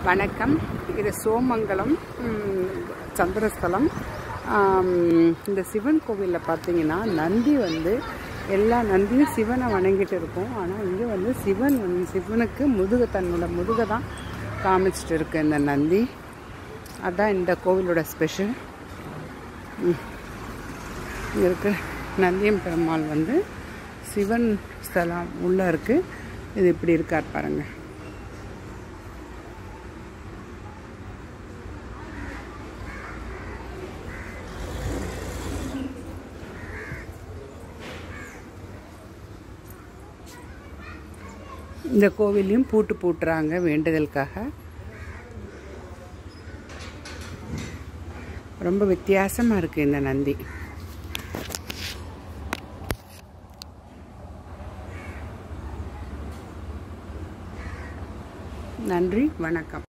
வணக்கம் இது சோமங்கலம் ம், சந்திரஸ்தலம் ஆம், இந்த சிவன் கோவிலில் பார்த்தீங்கன்னா நந்தி வந்து எல்லா நந்தியும் சிவனை வணங்கிட்டு இருக்கும் ஆனால் இங்கே வந்து சிவன் வந்து சிவனுக்கு முதுக தன்னோட முதுகை தான் காமிச்சிட்டு இருக்கு இந்த நந்தி அதான் இந்த கோவிலோட ஸ்பெஷல் இங்கே இருக்க நந்தியம் பெருமாள் வந்து சிவன் ஸ்தலம் உள்ளே இருக்குது இது இப்படி இருக்கார் பாருங்கள் இந்த கோவிலையும் பூட்டு பூட்டுறாங்க வேண்டுதலுக்காக ரொம்ப வித்தியாசமாக இருக்குது இந்த நந்தி நன்றி வணக்கம்